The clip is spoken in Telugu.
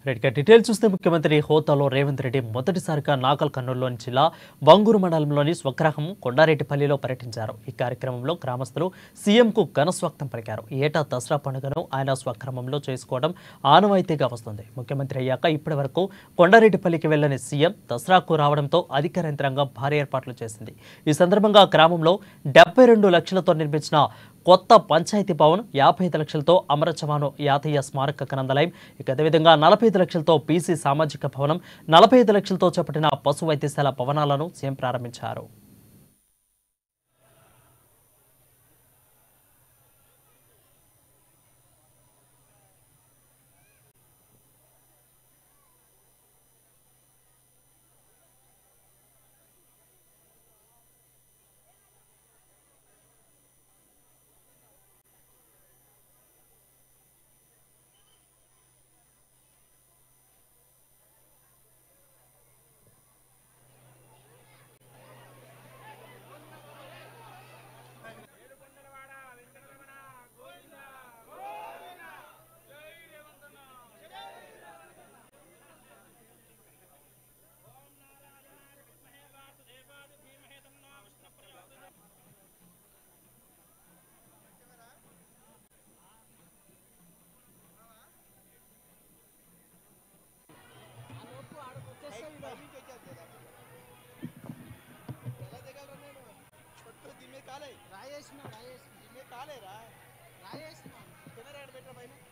రైట్గా డీటెయిల్స్ చూస్తే ముఖ్యమంత్రి హోదాలో రేవంత్ రెడ్డి మొదటిసారిగా నాగల్ కర్నూలులోని జిల్లా బంగూరు మండలంలోని స్వగ్రాహం కొండారెడ్డిపల్లిలో పర్యటించారు ఈ కార్యక్రమంలో గ్రామస్తులు సీఎంకు ఘనస్వాగతం పలికారు ఈ ఏటా దసరా పండుగను ఆయన స్వగ్రామంలో చేసుకోవడం ఆనవాయితీగా వస్తుంది ముఖ్యమంత్రి అయ్యాక ఇప్పటి వరకు కొండారెడ్డిపల్లికి వెళ్లని సీఎం దసరాకు రావడంతో అధికార యంత్రాంగం భారీ ఏర్పాట్లు చేసింది ఈ సందర్భంగా గ్రామంలో డెబ్బై రెండు లక్షలతో నిర్మించిన కొత్త పంచాయతీ భవన్ యాభై ఐదు లక్షలతో అమర జవాను యాతయ్య స్మారక గ్రంథాలయం ఇక అదేవిధంగా నలభై ఐదు లక్షలతో బీసీ సామాజిక భవనం నలభై ఐదు లక్షలతో చేపట్టిన పశు వైద్యశాల భవనాలను సీఎం ప్రారంభించారు రాయేసిన రాయేసిన కాలేరా రాయేసిన కెమెరా పెట్టిన పైన